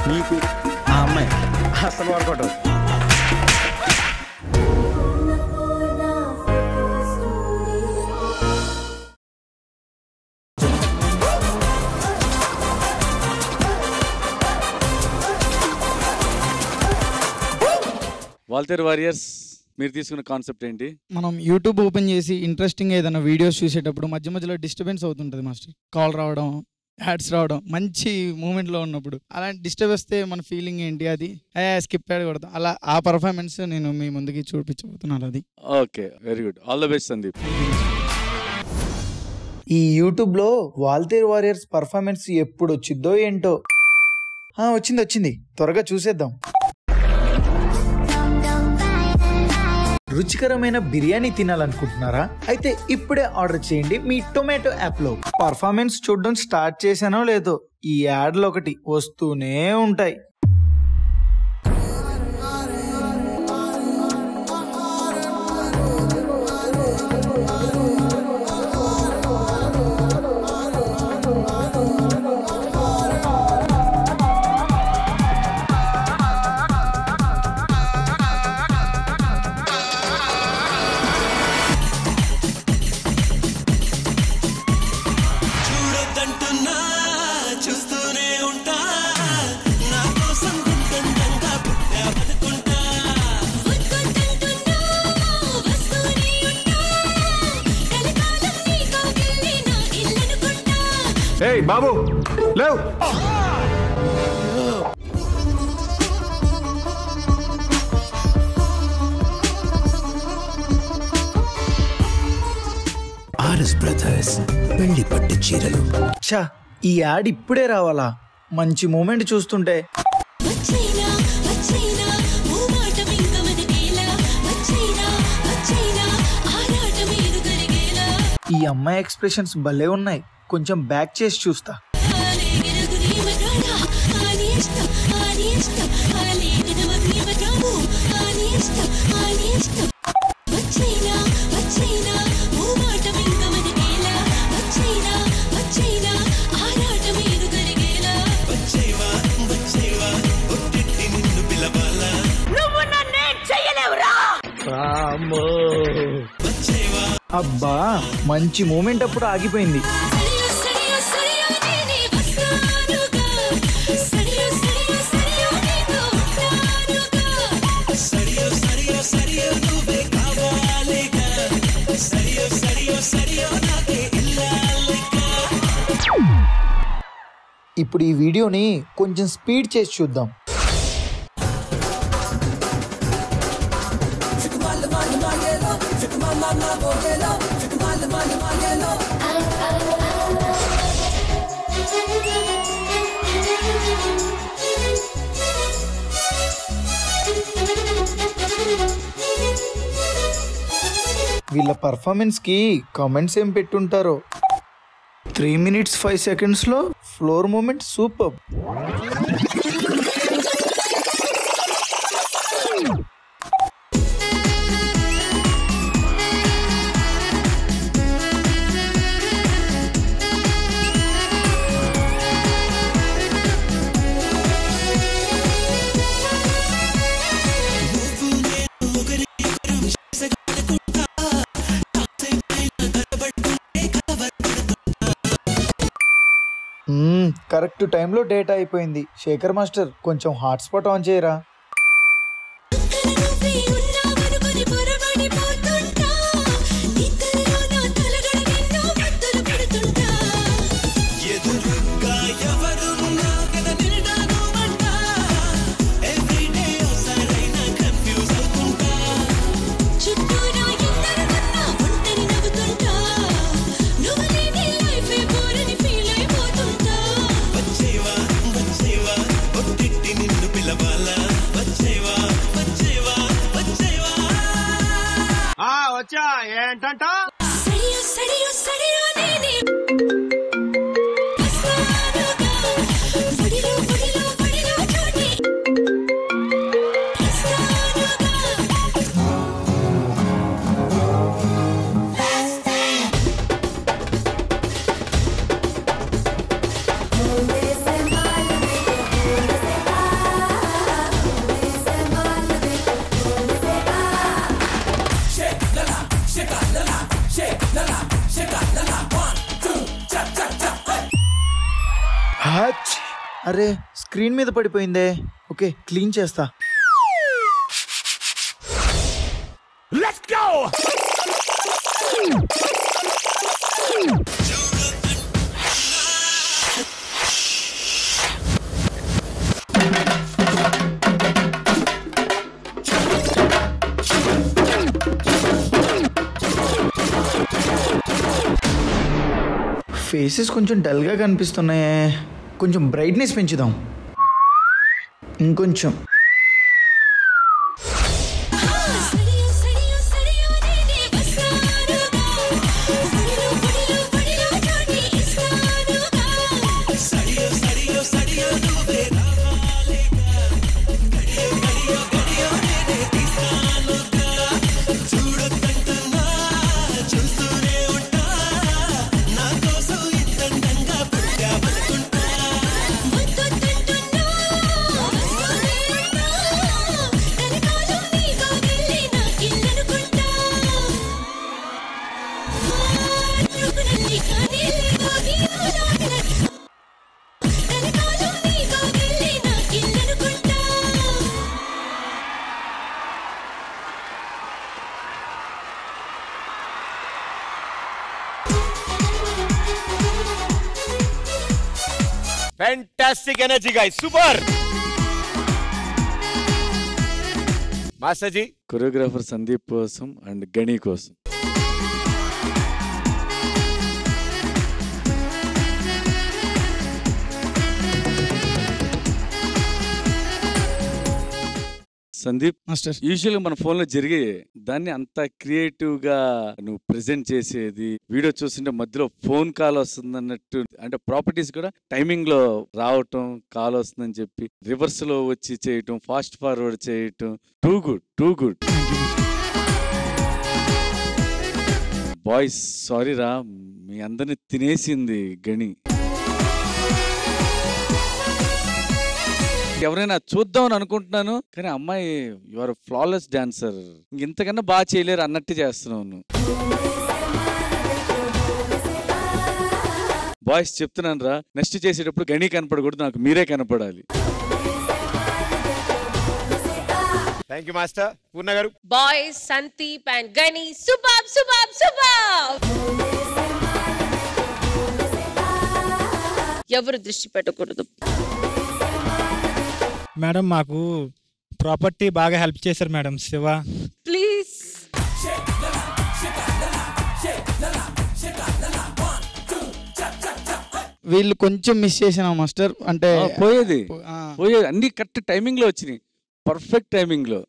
నీకు ఆ అమ్మాయి అసలు వర్కౌట్ అవుతుంది వాల్తేర్ వారియర్స్ మీరు తీసుకున్న కాన్సెప్ట్ ఏంటి మనం యూట్యూబ్ ఓపెన్ చేసి ఇంట్రెస్టింగ్ ఏదైనా వీడియోస్ చూసేటప్పుడు మధ్య మధ్యలో డిస్టర్బెన్స్ అవుతుంటుంది మాస్టర్ కాల్ రావడం యాడ్స్ రావడం మంచి మూమెంట్లో ఉన్నప్పుడు అలాంటి డిస్టర్బ్ వస్తే మన ఫీలింగ్ ఏంటి అది స్కిప్ యాడ్ కొడతాం అలా ఆ పర్ఫార్మెన్స్ నేను మీ ముందుకి చూపించబోతున్నాను అది okay very good all the best Sandeep ఈ యూట్యూబ్లో వాల్తేర్ వారియర్స్ పర్ఫార్మెన్స్ ఎప్పుడు వచ్చిద్దో ఏంటో ఆ, వచ్చింది వచ్చింది త్వరగా చూసేద్దాం రుచికరమైన బిర్యానీ తినాలనుకుంటున్నారా అయితే ఇప్పుడే ఆర్డర్ చేయండి మీ టొమాటో యాప్లో పర్ఫార్మెన్స్ చూడడం స్టార్ట్ చేశానో లేదో ఈ యాడ్లు ఒకటి వస్తూనే ఉంటాయి చూడొద్దంటున్నా చూస్తూనే ఉంటా నా కోసం గుండంగా పుట్టా బతుకుంటా ఏయ్ బాబు లేవు ఆర్ఎస్ బ్రదర్స్ పెళ్లి పట్టు చీరలు ఛా ఈ యాడ్ ఇప్పుడే రావాలా మంచి మూమెంట్ చూస్తుంటే వచ్చేనా వచ్చేనా ఓ మాట మింగ మనకేలా వచ్చేనా వచ్చేనా ఆరాట మీరు కరిగేలా ఈ అమ్మాయి ఎక్స్ప్రెషన్స్ భలే ఉన్నాయి కొంచెం బ్యాక్ చేసి చూస్తా ఆలే గిరకు నీమగాడా ఆని ఇష్టం ఆని ఇష్టం ఆలే గిరకు నీమగాడు ఆని ఇష్టం ఆని ఇష్టం వచ్చేనా వచ్చేనా ఓ మాట మింగ మనకేలా వచ్చేనా వచ్చేనా ఆరాట మీరు కరిగేలా వచ్చేవా వచ్చేవా ఒట్టిట్టి నిన్ను పిలవాలా నువ్వు నన్నేం చెయ్యలేవురా వచ్చేవా అబ్బా మంచి మూమెంట్ అప్పుడు ఆగిపోయింది సరియో సరియో సరియో నేనే వస్తానుగా సరియో సరియో సరియో నీతో ఉంటానుగా సరియో సరియో సరియో నువ్వే కావాలిగా సరియో సరియో సరియో నాకే ఇల్లాలిగా ఇప్పుడు ఈ వీడియోని కొంచెం స్పీడ్ చేసి చూద్దాం వీళ్ళ పర్ఫార్మెన్స్ కి కామెంట్స్ ఏం పెట్టుంటారో త్రీ మినిట్స్ ఫైవ్ సెకండ్స్ లో ఫ్లోర్ మూమెంట్ సూపర్ కరెక్ట్ టైంలో డేటా అయిపోయింది శేఖర్ మాస్టర్ కొంచెం హాట్స్పాట్ ఆన్ చేయరా నువ్వే ఉన్నావనుకొని పొరబడిపోతుంటా నిద్రలో నా తలగడ నిన్ను ముద్దులు పెడుతుంటా ఎదురుగా ఎవరున్నా కదా నిండాను అంట ఎవ్రీడే ఒకసారైనా కన్ఫ్యూజ్ అవుతుంటా చుట్టూ నా ఇద్దరున్నా ఒంటరి నవ్వుతుంటా నువ్వు లేని లైఫే బోరని ఫీల్ అయిపోతుంటా వచ్చేవా వచ్చేవా ఒట్టిట్టి నిన్ను పిలవాలా వచ్చేవా వచ్చేవా వచ్చేవా వచ్చా ఏంటంట సడియో సడియో సడియో నేనే వస్తానుగా ఒడిలో ఒడిలో ఒడిలో చోటి వస్తానుగా Donde se mal, donde se అరే స్క్రీన్ మీద పడిపోయిందే ఓకే క్లీన్ చేస్తా ఫేసెస్ కొంచెం డల్గా కనిపిస్తున్నాయే కొంచెం బ్రైట్నెస్ పెంచుదాం ఇంకొంచెం సడియో సడియో సడియో నేనే వస్తానుగా సడిలో పడిలో పడిలో చోటి ఇస్తానుగా వద్దొద్దంటున్నా వస్తూనే ఉన్నా కనకాలం నీతో వెళ్ళి నా కిల్లనుకుంటా అనుకున్నది కానీ లేదో ఈరోజాగన కనకాలం నీతో వెళ్ళి నా కిల్లనుకుంటా fantastic energy guy super master ji choreographer Sandeep కోసం అండ్ గణి కోసం సందీప్ మాస్టర్ యూజువల్గా మన ఫోన్లో జరిగే దాన్ని అంత క్రియేటివ్ గా నువ్వు ప్రెజెంట్ చేసేది వీడియో చూస్తుంటే మధ్యలో ఫోన్ కాల్ వస్తుంది అన్నట్టు అంటే ప్రాపర్టీస్ కూడా టైమింగ్ లో రావటం కాల్ వస్తుందని చెప్పి రివర్స్ లో వచ్చి చేయటం ఫాస్ట్ ఫార్వర్డ్ చేయటం too good too good boys sorry రా మీ అందరిని తినేసింది గణి ఎవరైనా చూద్దామని అనుకుంటున్నాను కానీ అమ్మాయి యువర్ ఫ్లాలెస్ డాన్సర్ ఇంతకన్నా బాగా చేయలేరు అన్నట్టు చేస్తున్నావు నువ్వు బాయ్స్ చెప్తున్నాను రా నెక్స్ట్ చేసేటప్పుడు గణి కనపడకూడదు నాకు మీరే కనపడాలి థ్యాంక్ యూ మాస్టర్ పూర్ణ గారు బాయ్స్ సందీప్ అండ్ గని సుబాబ్ సుబాబ్ సుబాబ్ ఎవరు దృష్టి పెట్టకూడదు మేడం మాకు ప్రాపర్టీ బాగా హెల్ప్ చేశారు మేడం శివ ప్లీజ్ వీళ్ళు కొంచెం మిస్ చేసిన మాస్టర్ అంటే ఆ, పోయేది ఆ, పోయేది అన్ని కరెక్ట్ టైమింగ్ లో వచ్చినాయి పర్ఫెక్ట్ టైమింగ్ లో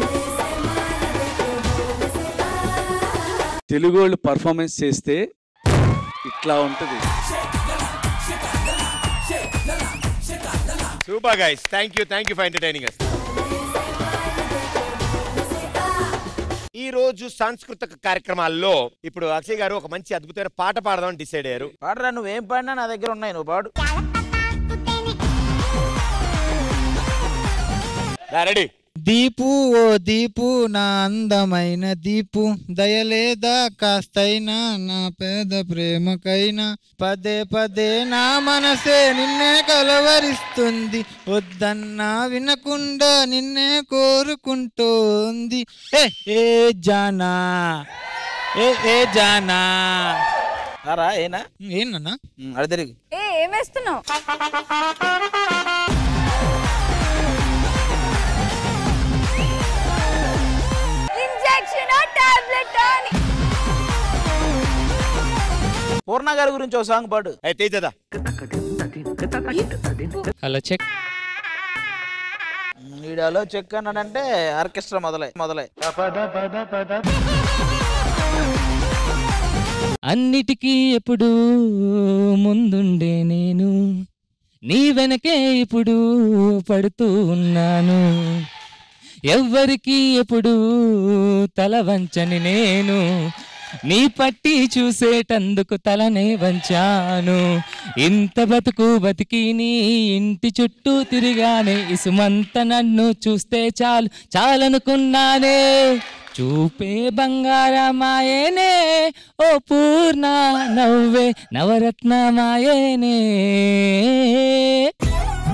తెలుగు వాళ్ళు పర్ఫార్మెన్స్ చేస్తే ఇట్లా ఉంటది super guys thank you thank you for entertaining us ఈ రోజు సాంస్కృతిక కార్యక్రమాల్లో ఇప్పుడు అక్షయ్ గారు ఒక మంచి అద్భుతమైన పాట పాడదామని డిసైడ్ అయ్యారు పాడరా నువ్వేం పాడినా నా దగ్గర ఉన్నాయి నువ్వు పాడు రెడీ దీపు ఓ దీపు నా అందమైన దీపు దయలేదా కాస్తైనా నా పేద ప్రేమకైనా పదే పదే నా మనసే నిన్నే కలవరిస్తుంది వద్దన్నా వినకుండా నిన్నే కోరుకుంటోంది ఏ ఏ జానా ఏ ఏ జానా రా ఏనా ఏంటన్నా అది తిరిగి ఏ ఏమేస్తున్నావు ఇంజెక్షన్ టాబ్లెట్ అని పూర్ణ గారి గురించి ఒక సాంగ్ పాడు అయితే తేజదా హలో చెక్ వీడియోలో చెక్ అన్నాడంటే ఆర్కెస్ట్రా మొదలై మొదలై అన్నిటికీ ఎప్పుడు ముందుండే నేను నీ వెనకే ఇప్పుడు పడుతూ ఉన్నాను ఎవ్వరికి ఎప్పుడు తల వంచని నేను నీ పట్టి చూసేటందుకు తలనే వంచాను ఇంత బతుకు బతికి నీ ఇంటి చుట్టూ తిరిగానే ఇసుమంత నన్ను చూస్తే చాలు చాలనుకున్నానే చూపే బంగారమాయేనే ఓ పూర్ణ నవ్వే నవరత్నమాయేనే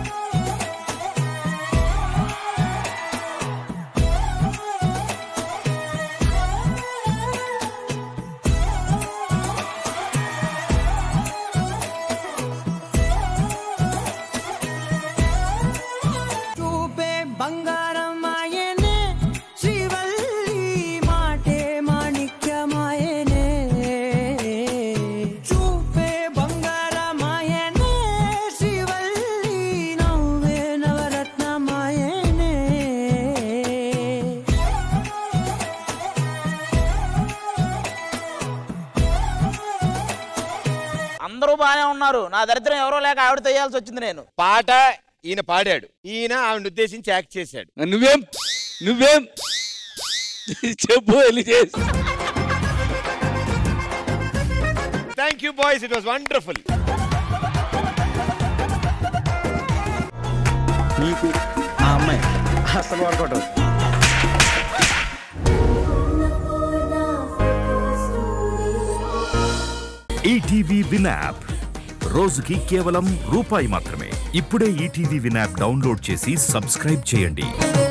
ఉన్నారు నా దరిద్రం ఎవరో లేక ఆవిడ తెయ్యాల్సి వచ్చింది నేను పాట ఈయన పాడాడు ఈయన ఆవిడ ఉద్దేశించి యాక్ట్ చేశాడు నువ్వేం నువ్వేం చెప్పు వెళ్ళి చేసి thank you boys it was wonderful నీకు ఆ అమ్మాయి అసలు వర్కౌట్ ఈటీవీ విన్ యాప్ రోజుకి కేవలం రూపాయి మాత్రమే ఇప్పుడే ఈటీవీ విన్ యాప్ డౌన్లోడ్ చేసి సబ్స్క్రైబ్ చేయండి